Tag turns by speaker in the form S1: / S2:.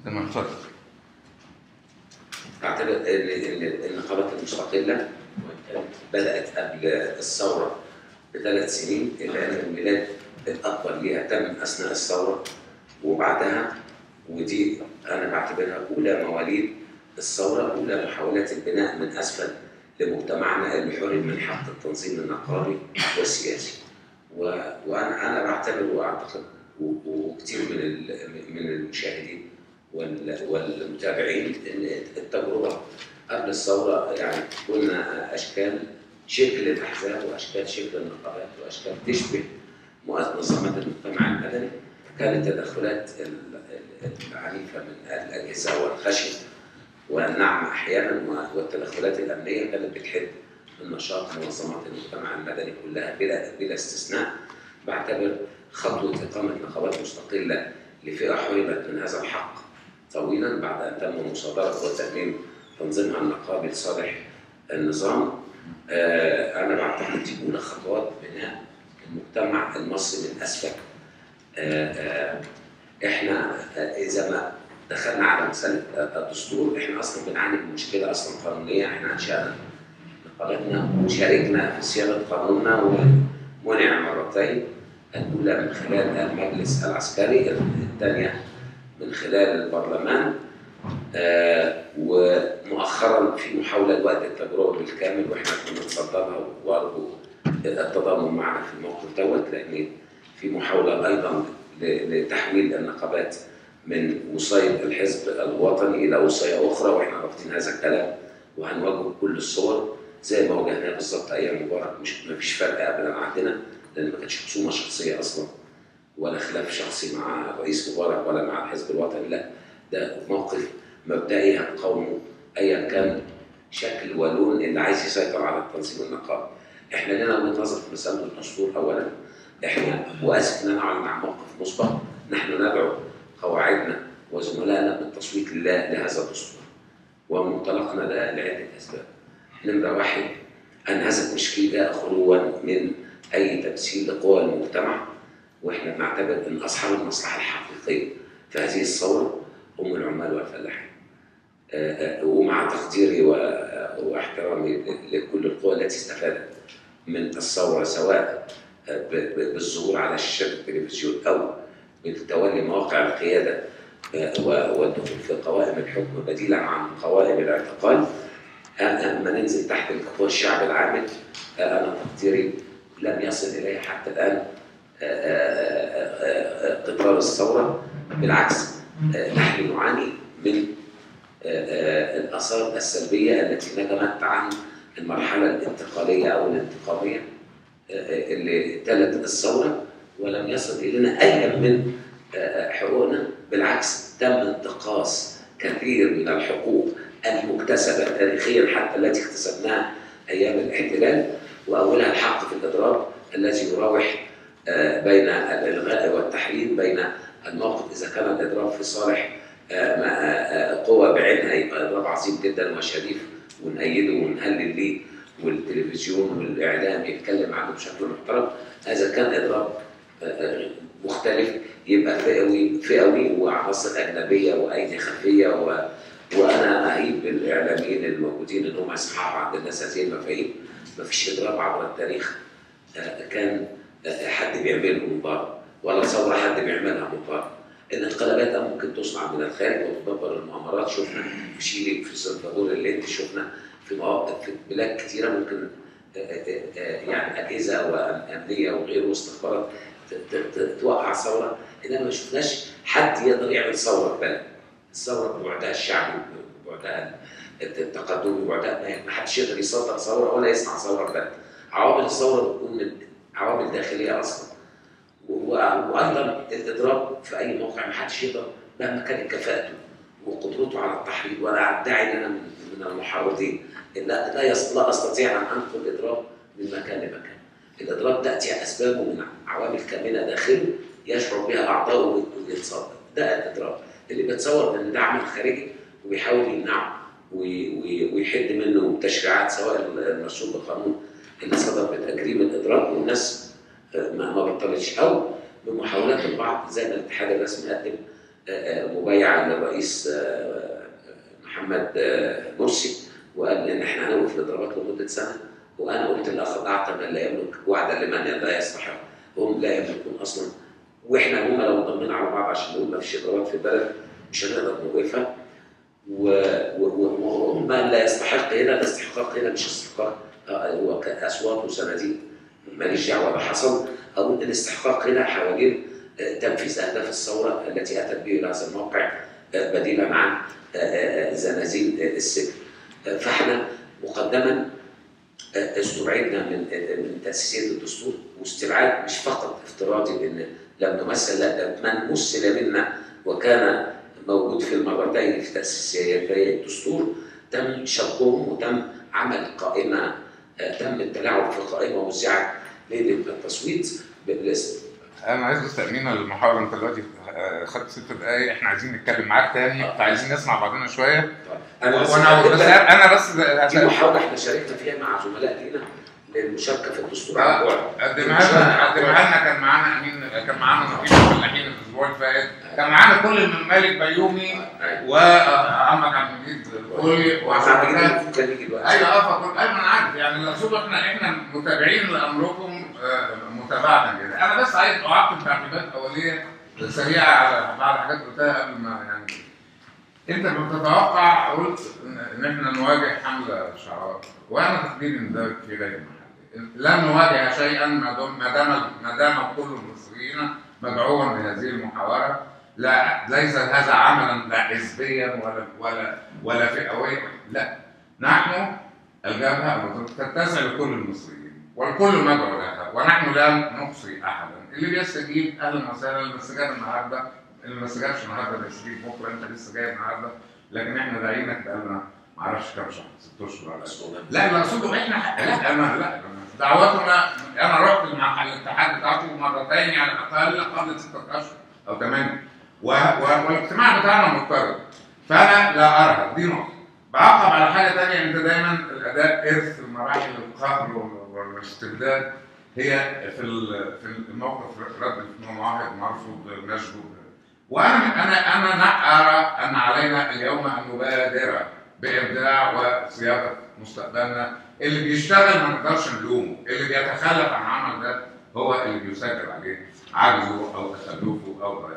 S1: تمام اتفضل
S2: اعتقد ان ان النقابات المستقله بدات قبل الثوره بثلاث سنين الا ان الميلاد الاكبر ليها تم اثناء الثوره وبعدها ودي انا بعتبرها اولى مواليد الثوره اولى محاولات البناء من اسفل لمجتمعنا اللي حرم من حق التنظيم النقابي والسياسي و... وانا انا بعتبر واعتقد و- وكثير من ال- من المشاهدين وال- والمتابعين ان التجربه قبل الثوره يعني قلنا اشكال شكل الاحزاب واشكال شكل النقابات واشكال تشبه منظمات المجتمع المدني كانت التدخلات ال- ال- العنيفه من الاجهزه والخشيه والنعم احيانا و- والتدخلات الامنيه كانت بتحد من نشاط منظمات المجتمع المدني كلها بلا بلا استثناء بعتبر خطوه اقامه نقابات مستقله لفئه حرمت من هذا الحق طويلا بعد ان تم مصادره وتامين تنظيمها النقابي لصالح النظام آه، انا بعتقد دي اولى خطوات بناء المجتمع المصري من اسفل آه، آه، احنا آه، اذا ما دخلنا على مساله آه، الدستور احنا اصلا بنعاني من مشكله اصلا قانونيه احنا انشانا نقابتنا وشاركنا في صياغه قانوننا ومنع مرتين الاولى من خلال المجلس العسكري الثانيه من خلال البرلمان آه، ومؤخرا في محاوله لوقت التجربه بالكامل واحنا كنا نصدرها وارجو التضامن معنا في الموقف دوت لان في محاوله ايضا ل- لتحويل النقابات من وصايه الحزب الوطني الى وصايه اخرى واحنا رافضين هذا الكلام وهنواجهه بكل الصور زي ما واجهناه بالظبط ايام مبارك مش ما فيش فرق ابدا عندنا لان ما كانتش خصومه شخصيه اصلا ولا خلاف شخصي مع الرئيس مبارك ولا مع الحزب الوطني لا ده موقف مبدئي هنقاومه ايا كان شكل ولون اللي عايز يسيطر على التنظيم النقابي. احنا لنا وجهه نظر في مساله الدستور اولا احنا واسف ان انا اعلن عن موقف مسبق نحن ندعو قواعدنا وزملائنا بالتصويت لا لهذا الدستور. ومنطلقنا ده لعده اسباب. نمره واحد ان هذا التشكيل جاء خلوا من اي تمثيل لقوى المجتمع واحنا بنعتبر ان اصحاب المصلحه الحقيقيه في هذه الثوره هم العمال والفلاحين. آه، آه، ومع تقديري و- واحترامي لكل القوى التي استفادت من الثوره سواء آه، ب- ب- بالظهور على شاشات التلفزيون او بتولي مواقع القياده آه، و- والدخول في قوائم الحكم بديلا عن قوائم الاعتقال آه، آه، ما ننزل تحت قوى الشعب العامل آه، انا تقديري لم يصل الي حتى الان آه، آه، آه، آه، قطار الثوره بالعكس آه، نحن نعاني من آه، آه، الآثار السلبية التي نجمت عن المرحلة الانتقالية أو الانتقامية آه، آه، اللي تلت الثورة ولم يصل إلينا أي من آه، آه، حقوقنا بالعكس تم انتقاص كثير من الحقوق المكتسبة تاريخيا حتى التي اكتسبناها أيام الاحتلال وأولها الحق في الإضراب الذي يراوح آه، بين الإلغاء والتحريم بين الموقف إذا كان الإضراب في صالح آه، ما- آه، آه، قوة بعينها يبقى إضراب عظيم جدا وشريف ونأيده ونهلل ليه والتلفزيون والإعلام يتكلم عنه بشكل محترم هذا كان إضراب آه، آه، مختلف يبقى فئوي فئوي وعناصر أجنبية وأيدي خفية و وأنا أهيب بالإعلاميين الموجودين إن هم يصححوا عند الناس هذه المفاهيم مفيش إضراب عبر التاريخ آه، كان آه، حد بيعمله من بره ولا ثورة حد بيعملها من بره الانقلابات ممكن تصنع من الخارج وتدبر المؤامرات شفنا في شيلي في سلفادور اللي انت شفنا في مواقف في بلاد كثيره ممكن آه، آه، آه، يعني اجهزه وامنيه وغيره واستخبارات ت- ت- ت- توقع ثوره انما ما شفناش حد يقدر يعمل ثوره في بلد الثوره ببعدها الشعبي ببعدها التقدمي ببعدها ما حدش يقدر يصدر ثوره ولا يصنع ثوره في بلد عوامل الثوره بتكون من عوامل داخليه اصلا و- وايضا الاضراب في اي موقع ما حدش يقدر مهما كانت كفاءته وقدرته على التحريض وانا ادعي ان انا من من المحرضين ان لا لا يس- لا استطيع ان انقل الاضراب من مكان لمكان. الاضراب تاتي اسبابه من عوامل كامنه داخله يشعر بها اعضاؤه ويتصدر ده الاضراب اللي بيتصور ان ده عمل خارجي وبيحاول يمنعه وي- وي- ويحد منه تشريعات سواء المرسوم بقانون اللي صدر بتجريم الاضراب والناس ما ما بطلتش او بمحاولات البعض زي ما الاتحاد الرسمي قدم آه، مبايعه للرئيس آه، محمد آه، مرسي وقال ان احنا هنوقف الاضرابات لمده سنه وانا قلت لا خضعت من لا يملك وعدا لمن لا يستحق هم لا يملكون اصلا واحنا هم لو انضمينا على بعض عشان نقول ما فيش اضرابات في البلد مش هنقدر نوقفها و- و- وهم لا يستحق هنا الاستحقاق هنا مش استحقاق آه، هو كاصوات وصناديق ماليش دعوه بحصل اقول الاستحقاق هنا حوالين آه، تنفيذ اهداف الثوره التي اتت به الى هذا الموقع آه، بديلا عن آه، آه، زنازين آه، السجن آه، فاحنا مقدما آه، استبعدنا من آه، من تاسيسيه الدستور واستبعاد مش فقط افتراضي بان لم نمثل لا ده من مثل منا وكان موجود في المرتين في تاسيسيتي الدستور تم شطبهم وتم عمل قائمه آه، تم التلاعب في قائمه وزعت ليله التصويت بالاسم
S1: انا عايز بس تامين المحاور انت دلوقتي آه، خدت ست دقايق احنا عايزين نتكلم معاك تاني فعايزين نسمع بعضنا شويه
S2: انا بس
S1: وانا بس
S2: هبدأ-
S1: انا بس
S2: دي محاوله احنا شاركنا فيها مع زملاء لينا للمشاركه في الدستور عن بعد.
S1: قدمها لنا قدمها لنا كان معانا امين كان معانا نقيب الفلاحين الاسبوع اللي فات كان معانا كل من مالك بيومي
S2: أيوة.
S1: وعمك عبد المجيد الكولي
S2: وعشان
S1: وعشان
S2: كده كان يجي دلوقتي
S1: ايوه اه فكل ايوه انا عارف يعني المقصود احنا احنا متابعين لامركم آه، متابعه كده انا بس عايز اعقب تعقيبات اوليه سريعه على بعض حاجات قلتها قبل ما يعني انت بتتوقع قلت ان إن احنا نواجه حمله شعار وانا تقديري ان ده في غير محل لن نواجه شيئا ما دام ما دام ما دام كل المصريين مدعوا لهذه المحاوره لا ليس هذا عملا لا حزبيا ولا ولا ولا فئويا لا نحن الجبهه تتسع لكل المصريين والكل مدعو لها ونحن لا نقصي احدا اللي بيستجيب اهلا وسهلا اللي استجاب النهارده اللي ما استجابش النهارده بيستجيب بكره انت لسه جاي النهارده لكن احنا داعينك بقالنا ما اعرفش كام شهر ست اشهر ولا لا اللي اقصده احنا لا انا لا دعوتنا انا رحت مع الاتحاد بتاعته مرتين على الاقل قبل ستة اشهر او ثمانيه و... و... والاجتماع بتاعنا مضطرب فانا لا ارى دي نقطه بعقب على حاجه ثانيه انت دايما الاداء ارث مراحل القهر وال- والاستبداد هي في ال- في الموقف رد المعاهد مرفوض نشره وانا انا انا لا ارى ان علينا اليوم ان نبادر بابداع وصياغه مستقبلنا اللي بيشتغل ما نقدرش نلومه اللي بيتخلف عن عمل ده هو اللي بيسجل عليه عجزه او تخلفه او